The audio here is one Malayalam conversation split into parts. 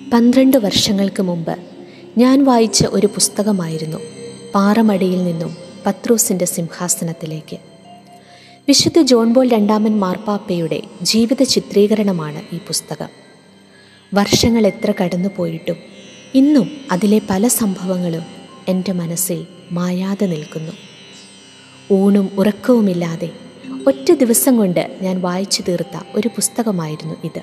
പന്ത്രണ്ട് വർഷങ്ങൾക്ക് മുമ്പ് ഞാൻ വായിച്ച ഒരു പുസ്തകമായിരുന്നു പാറമടിയിൽ നിന്നും പത്രോസിൻ്റെ സിംഹാസനത്തിലേക്ക് വിശുദ്ധ ജോൺ ബോൾ രണ്ടാമൻ മാർപ്പാപ്പയുടെ ജീവിത ചിത്രീകരണമാണ് ഈ പുസ്തകം വർഷങ്ങൾ എത്ര കടന്നുപോയിട്ടും ഇന്നും അതിലെ പല സംഭവങ്ങളും എൻ്റെ മനസ്സിൽ മായാതെ നിൽക്കുന്നു ഊണും ഉറക്കവുമില്ലാതെ ഒറ്റ ദിവസം കൊണ്ട് ഞാൻ വായിച്ചു തീർത്ത ഒരു പുസ്തകമായിരുന്നു ഇത്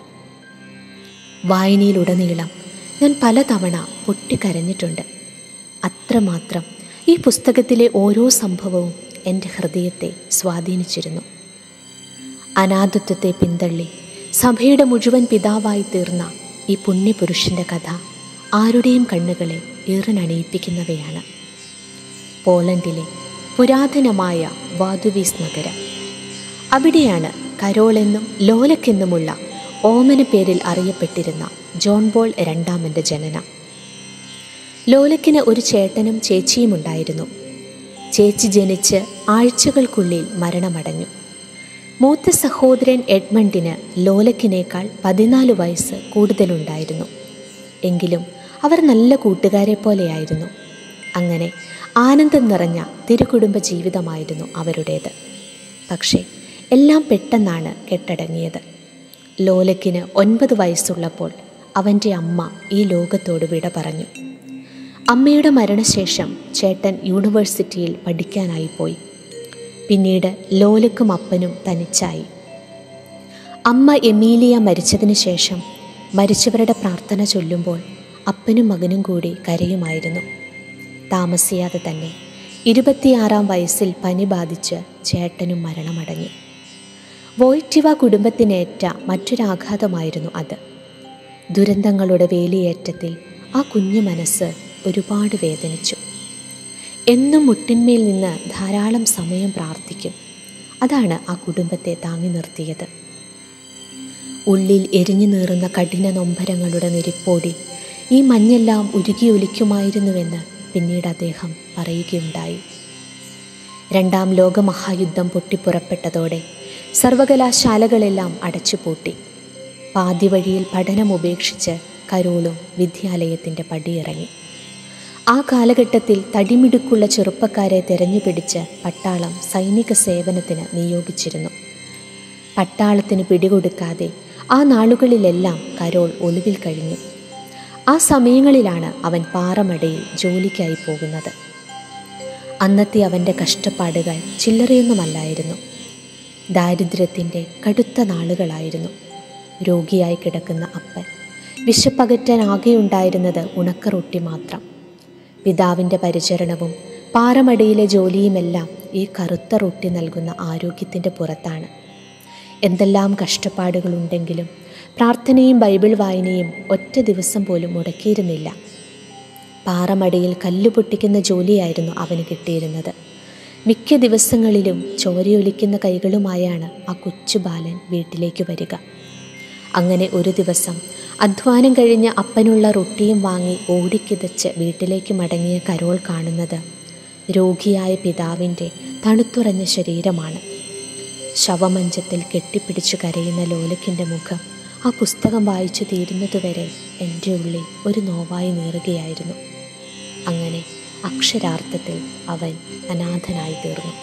വായനയിലുടനീളം ഞാൻ പലതവണ പൊട്ടിക്കരഞ്ഞിട്ടുണ്ട് അത്രമാത്രം ഈ പുസ്തകത്തിലെ ഓരോ സംഭവവും എൻ്റെ ഹൃദയത്തെ സ്വാധീനിച്ചിരുന്നു അനാഥത്വത്തെ പിന്തള്ളി സഭയുടെ മുഴുവൻ പിതാവായി തീർന്ന ഈ പുണ്യപുരുഷൻ്റെ കഥ ആരുടെയും കണ്ണുകളെ ഈറനണിയിപ്പിക്കുന്നവയാണ് പോളണ്ടിലെ പുരാതനമായ വാതുവീസ് നഗരം അവിടെയാണ് കരോളെന്നും ലോലക്കെന്നുമുള്ള ഓമന പേരിൽ അറിയപ്പെട്ടിരുന്ന ജോൺ ബോൾ രണ്ടാമൻ്റെ ജനനം ലോലക്കിന് ഒരു ചേട്ടനും ചേച്ചിയും ഉണ്ടായിരുന്നു ചേച്ചി ജനിച്ച് ആഴ്ചകൾക്കുള്ളിൽ മരണമടഞ്ഞു മൂത്ത സഹോദരൻ എഡ്മണ്ടിന് ലോലക്കിനേക്കാൾ പതിനാല് വയസ്സ് കൂടുതലുണ്ടായിരുന്നു എങ്കിലും അവർ നല്ല കൂട്ടുകാരെ പോലെയായിരുന്നു അങ്ങനെ ആനന്ദം നിറഞ്ഞ തിരുകുടുംബ ജീവിതമായിരുന്നു അവരുടേത് പക്ഷേ എല്ലാം പെട്ടെന്നാണ് കെട്ടടങ്ങിയത് ലോലക്കിന് ഒൻപത് വയസ്സുള്ളപ്പോൾ അവൻ്റെ അമ്മ ഈ ലോകത്തോട് വിട പറഞ്ഞു അമ്മയുടെ മരണശേഷം ചേട്ടൻ യൂണിവേഴ്സിറ്റിയിൽ പഠിക്കാനായി പോയി പിന്നീട് ലോലക്കും അപ്പനും തനിച്ചായി അമ്മ എമീലിയ മരിച്ചതിന് ശേഷം മരിച്ചവരുടെ പ്രാർത്ഥന ചൊല്ലുമ്പോൾ അപ്പനും മകനും കൂടി കരയുമായിരുന്നു താമസിയാതെ തന്നെ ഇരുപത്തിയാറാം വയസ്സിൽ പനി ബാധിച്ച് ചേട്ടനും മരണമടഞ്ഞു വോയ്റ്റിവ കുടുംബത്തിനേറ്റ മറ്റൊരാഘാതമായിരുന്നു അത് ദുരന്തങ്ങളുടെ വേലിയേറ്റത്തിൽ ആ കുഞ്ഞു മനസ്സ് ഒരുപാട് വേദനിച്ചു എന്നും മുട്ടിന്മേൽ നിന്ന് ധാരാളം സമയം പ്രാർത്ഥിക്കും അതാണ് ആ കുടുംബത്തെ താങ്ങി നിർത്തിയത് ഉള്ളിൽ എരിഞ്ഞു നീറുന്ന കഠിന നൊമ്പരങ്ങളുടെ നെരിപ്പോടി ഈ മഞ്ഞെല്ലാം ഉരുകിയൊലിക്കുമായിരുന്നുവെന്ന് പിന്നീട് അദ്ദേഹം പറയുകയുണ്ടായി രണ്ടാം ലോകമഹായുദ്ധം പൊട്ടിപ്പുറപ്പെട്ടതോടെ സർവകലാശാലകളെല്ലാം അടച്ചുപൂട്ടി പാതി വഴിയിൽ പഠനം ഉപേക്ഷിച്ച് കരോളും വിദ്യാലയത്തിൻ്റെ പടിയിറങ്ങി ആ കാലഘട്ടത്തിൽ തടിമിടുക്കുള്ള ചെറുപ്പക്കാരെ തെരഞ്ഞുപിടിച്ച് പട്ടാളം സൈനിക സേവനത്തിന് നിയോഗിച്ചിരുന്നു പട്ടാളത്തിന് പിടികൊടുക്കാതെ ആ നാളുകളിലെല്ലാം കരോൾ ഒളിവിൽ കഴിഞ്ഞു ആ സമയങ്ങളിലാണ് അവൻ പാറമടയിൽ ജോലിക്കായി പോകുന്നത് അന്നത്തെ അവൻ്റെ കഷ്ടപ്പാടുകൾ ചില്ലറയൊന്നുമല്ലായിരുന്നു ദാരിദ്ര്യത്തിൻ്റെ കടുത്ത നാളുകളായിരുന്നു രോഗിയായി കിടക്കുന്ന അപ്പൻ വിശപ്പകറ്റാൻ ആകെയുണ്ടായിരുന്നത് ഉണക്കറൊട്ടി മാത്രം പിതാവിൻ്റെ പരിചരണവും പാറമടയിലെ ജോലിയുമെല്ലാം ഈ കറുത്ത റൊട്ടി നൽകുന്ന ആരോഗ്യത്തിൻ്റെ പുറത്താണ് എന്തെല്ലാം കഷ്ടപ്പാടുകളുണ്ടെങ്കിലും പ്രാർത്ഥനയും ബൈബിൾ വായനയും ഒറ്റ ദിവസം പോലും മുടക്കിയിരുന്നില്ല പാറമടയിൽ കല്ല് പൊട്ടിക്കുന്ന ജോലിയായിരുന്നു അവന് കിട്ടിയിരുന്നത് മിക്ക ദിവസങ്ങളിലും ചോരയൊലിക്കുന്ന കൈകളുമായാണ് ആ കൊച്ചു ബാലൻ വീട്ടിലേക്ക് വരിക അങ്ങനെ ഒരു ദിവസം അധ്വാനം കഴിഞ്ഞ് അപ്പനുള്ള റൊട്ടിയും വാങ്ങി ഓടിക്കിതച്ച് വീട്ടിലേക്ക് മടങ്ങിയ കരോൾ കാണുന്നത് രോഗിയായ പിതാവിൻ്റെ തണുത്തുറഞ്ഞ ശരീരമാണ് ശവമഞ്ചത്തിൽ കെട്ടിപ്പിടിച്ചു കരയുന്ന ലോലക്കിൻ്റെ മുഖം ആ പുസ്തകം വായിച്ചു തീരുന്നതുവരെ എൻ്റെ ഉള്ളിൽ ഒരു നോവായി നീറുകയായിരുന്നു അങ്ങനെ അക്ഷരാർത്ഥത്തിൽ അവൻ അനാഥനായി തീർന്നു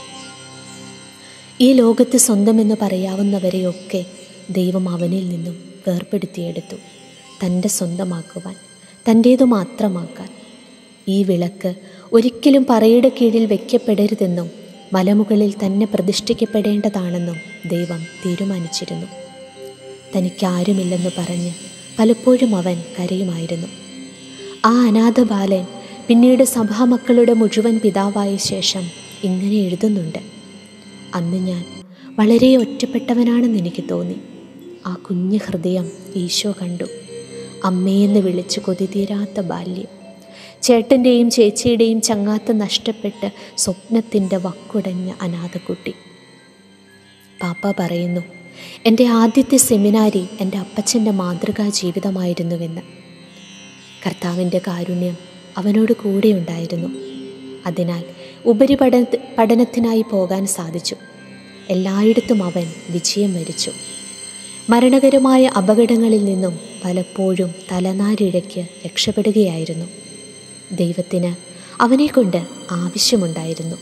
ഈ ലോകത്ത് സ്വന്തമെന്ന് പറയാവുന്നവരെയൊക്കെ ദൈവം അവനിൽ നിന്നും വേർപെടുത്തിയെടുത്തു തൻ്റെ സ്വന്തമാക്കുവാൻ തൻ്റേതു മാത്രമാക്കാൻ ഈ വിളക്ക് ഒരിക്കലും പറയുടെ കീഴിൽ വയ്ക്കപ്പെടരുതെന്നും മലമുകളിൽ തന്നെ പ്രതിഷ്ഠിക്കപ്പെടേണ്ടതാണെന്നും ദൈവം തീരുമാനിച്ചിരുന്നു തനിക്കാരുമില്ലെന്ന് പറഞ്ഞ് പലപ്പോഴും അവൻ കരയുമായിരുന്നു ആ അനാഥ ബാലൻ പിന്നീട് സഭാമക്കളുടെ മുഴുവൻ പിതാവായ ശേഷം ഇങ്ങനെ എഴുതുന്നുണ്ട് അന്ന് ഞാൻ വളരെ ഒറ്റപ്പെട്ടവനാണെന്ന് എനിക്ക് തോന്നി ആ കുഞ്ഞു ഹൃദയം ഈശോ കണ്ടു അമ്മയെന്ന് വിളിച്ച് കൊതി തീരാത്ത ബാല്യം ചേട്ടൻ്റെയും ചേച്ചിയുടെയും ചങ്ങാത്ത നഷ്ടപ്പെട്ട് സ്വപ്നത്തിൻ്റെ വക്കുടഞ്ഞ അനാഥക്കുട്ടി പാപ്പ പറയുന്നു എൻ്റെ ആദ്യത്തെ സെമിനാരി എൻ്റെ അപ്പച്ചൻ്റെ മാതൃകാ ജീവിതമായിരുന്നുവെന്ന് കർത്താവിൻ്റെ കാരുണ്യം അവനോട് കൂടെയുണ്ടായിരുന്നു അതിനാൽ ഉപരിപഠന പഠനത്തിനായി പോകാൻ സാധിച്ചു എല്ലായിടത്തും അവൻ വിജയം വരിച്ചു മരണകരമായ അപകടങ്ങളിൽ നിന്നും പലപ്പോഴും തലനാരിഴയ്ക്ക് രക്ഷപ്പെടുകയായിരുന്നു ദൈവത്തിന് അവനെക്കൊണ്ട് ആവശ്യമുണ്ടായിരുന്നു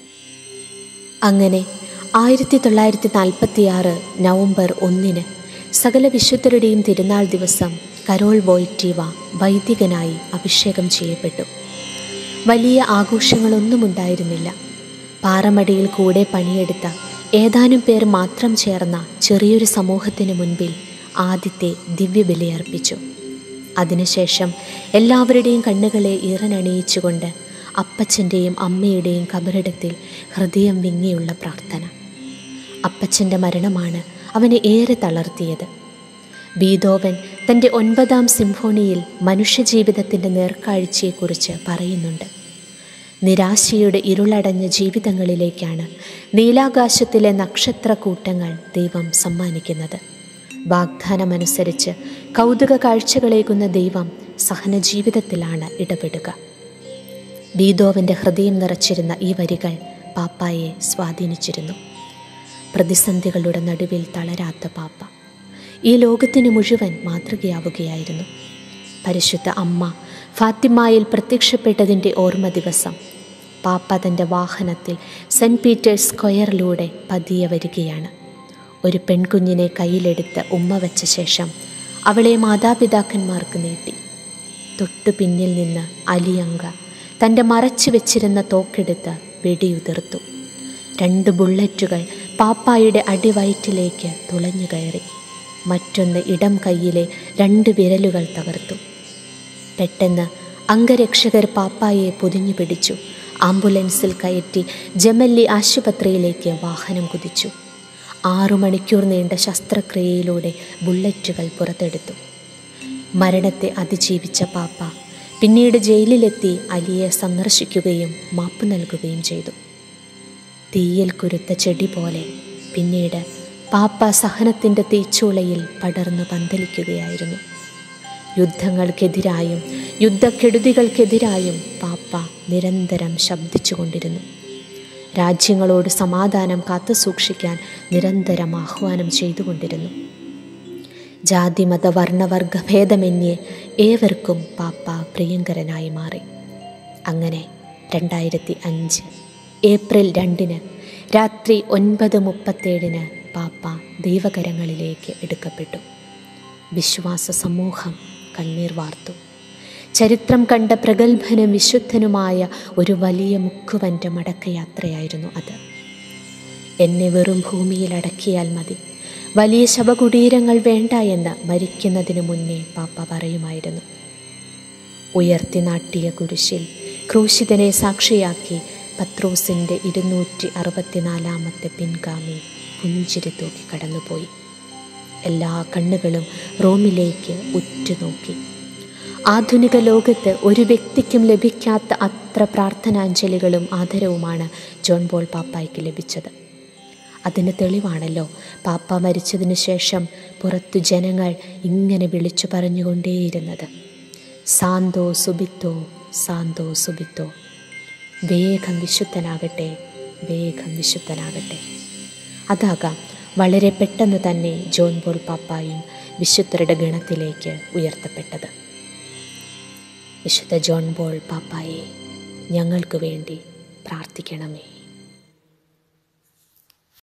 അങ്ങനെ ആയിരത്തി തൊള്ളായിരത്തി നാൽപ്പത്തിയാറ് നവംബർ ഒന്നിന് സകല വിശുദ്ധരുടെയും തിരുനാൾ ദിവസം കരോൾ വോയ്റ്റീവ വൈദികനായി അഭിഷേകം ചെയ്യപ്പെട്ടു വലിയ ആഘോഷങ്ങളൊന്നും ഉണ്ടായിരുന്നില്ല പാറമടിയിൽ കൂടെ പണിയെടുത്ത ഏതാനും പേർ മാത്രം ചേർന്ന ചെറിയൊരു സമൂഹത്തിന് മുൻപിൽ ആദ്യത്തെ ദിവ്യബലിയർപ്പിച്ചു അതിനുശേഷം എല്ലാവരുടെയും കണ്ണുകളെ ഈറനണിയിച്ചുകൊണ്ട് അപ്പച്ചൻ്റെയും അമ്മയുടെയും കബറിടത്തിൽ ഹൃദയം വിങ്ങിയുള്ള പ്രാർത്ഥന അപ്പച്ചൻ്റെ മരണമാണ് അവനെ ഏറെ തളർത്തിയത് ബീതോവൻ തൻ്റെ ഒൻപതാം സിംഫോണിയിൽ മനുഷ്യജീവിതത്തിൻ്റെ നേർക്കാഴ്ചയെക്കുറിച്ച് പറയുന്നുണ്ട് നിരാശയുടെ ഇരുളടഞ്ഞ ജീവിതങ്ങളിലേക്കാണ് നീലാകാശത്തിലെ നക്ഷത്രക്കൂട്ടങ്ങൾ ദൈവം സമ്മാനിക്കുന്നത് വാഗ്ദാനമനുസരിച്ച് കൗതുക കാഴ്ചകളേകുന്ന ദൈവം സഹനജീവിതത്തിലാണ് ഇടപെടുക ബീതോവൻ്റെ ഹൃദയം നിറച്ചിരുന്ന ഈ വരികൾ പാപ്പായെ സ്വാധീനിച്ചിരുന്നു പ്രതിസന്ധികളുടെ നടുവിൽ തളരാത്ത പാപ്പ ഈ ലോകത്തിന് മുഴുവൻ മാതൃകയാവുകയായിരുന്നു പരിശുദ്ധ അമ്മ ഫാത്തിമായിൽ പ്രത്യക്ഷപ്പെട്ടതിൻ്റെ ഓർമ്മ ദിവസം പാപ്പ തൻ്റെ വാഹനത്തിൽ സെൻറ്റ് പീറ്റേഴ്സ് സ്ക്വയറിലൂടെ പതിയെ വരികയാണ് ഒരു പെൺകുഞ്ഞിനെ കയ്യിലെടുത്ത് ഉമ്മ വച്ച ശേഷം അവളെ മാതാപിതാക്കന്മാർക്ക് നീട്ടി തൊട്ടു പിന്നിൽ നിന്ന് അലിയങ്ക തൻ്റെ മറച്ചു വെച്ചിരുന്ന തോക്കെടുത്ത് വെടിയുതിർത്തു രണ്ട് ബുള്ളറ്റുകൾ പാപ്പായുടെ അടിവയറ്റിലേക്ക് തുളഞ്ഞു കയറി മറ്റൊന്ന് ഇടം കൈയിലെ രണ്ട് വിരലുകൾ തകർത്തു പെട്ടെന്ന് അംഗരക്ഷകർ പാപ്പായെ പൊതിഞ്ഞു പിടിച്ചു ആംബുലൻസിൽ കയറ്റി ജമല്ലി ആശുപത്രിയിലേക്ക് വാഹനം കുതിച്ചു ആറു മണിക്കൂർ നീണ്ട ശസ്ത്രക്രിയയിലൂടെ ബുള്ളറ്റുകൾ പുറത്തെടുത്തു മരണത്തെ അതിജീവിച്ച പാപ്പ പിന്നീട് ജയിലിലെത്തി അലിയെ സന്ദർശിക്കുകയും മാപ്പ് നൽകുകയും ചെയ്തു തീയിൽ കുരുത്ത ചെടി പോലെ പിന്നീട് പാപ്പ സഹനത്തിൻ്റെ തീച്ചൂളയിൽ പടർന്നു പന്തലിക്കുകയായിരുന്നു യുദ്ധങ്ങൾക്കെതിരായും യുദ്ധക്കെടുതികൾക്കെതിരായും പാപ്പ നിരന്തരം ശബ്ദിച്ചുകൊണ്ടിരുന്നു രാജ്യങ്ങളോട് സമാധാനം കാത്തു സൂക്ഷിക്കാൻ നിരന്തരം ആഹ്വാനം ചെയ്തുകൊണ്ടിരുന്നു ജാതി മത വർണ്ണവർഗ ഭേദമന്യേ ഏവർക്കും പാപ്പ പ്രിയങ്കരനായി മാറി അങ്ങനെ രണ്ടായിരത്തി അഞ്ച് ഏപ്രിൽ രണ്ടിന് രാത്രി ഒൻപത് മുപ്പത്തേഴിന് പാപ്പ ദൈവകരങ്ങളിലേക്ക് എടുക്കപ്പെട്ടു വിശ്വാസ സമൂഹം കണ്ണീർ വാർത്തു ചരിത്രം കണ്ട പ്രഗത്ഭനും വിശുദ്ധനുമായ ഒരു വലിയ മുക്കുവൻ്റെ മടക്കയാത്രയായിരുന്നു അത് എന്നെ വെറും ഭൂമിയിൽ അടക്കിയാൽ മതി വലിയ ശവകുടീരങ്ങൾ വേണ്ട എന്ന് മരിക്കുന്നതിന് മുന്നേ പാപ്പ പറയുമായിരുന്നു ഉയർത്തി നാട്ടിയ കുരിശിൽ ക്രൂശിതനെ സാക്ഷിയാക്കി പത്രോസിൻ്റെ ഇരുന്നൂറ്റി അറുപത്തിനാലാമത്തെ പിൻഗാമി പുഞ്ചിരി തൂക്കി കടന്നുപോയി എല്ലാ കണ്ണുകളും റോമിലേക്ക് ഉറ്റുനോക്കി ആധുനിക ലോകത്ത് ഒരു വ്യക്തിക്കും ലഭിക്കാത്ത അത്ര പ്രാർത്ഥനാഞ്ജലികളും ആദരവുമാണ് ജോൺ ബോൾ പാപ്പായ്ക്ക് ലഭിച്ചത് അതിന് തെളിവാണല്ലോ പാപ്പ മരിച്ചതിന് ശേഷം പുറത്തു ജനങ്ങൾ ഇങ്ങനെ വിളിച്ചു പറഞ്ഞുകൊണ്ടേയിരുന്നത് സാന്തോ സുബിത്തോ സാന്തോ സുബിത്തോ വേഗം വിശുദ്ധനാകട്ടെ വേഗം വിശുദ്ധനാകട്ടെ അതാകാം വളരെ പെട്ടെന്ന് തന്നെ ജോൺ ബോൾ പാപ്പായും വിശുദ്ധരുടെ ഗണത്തിലേക്ക് ഉയർത്തപ്പെട്ടത് വിശുദ്ധ ജോൺ ബോൾ പാപ്പായെ ഞങ്ങൾക്ക് വേണ്ടി പ്രാർത്ഥിക്കണമേ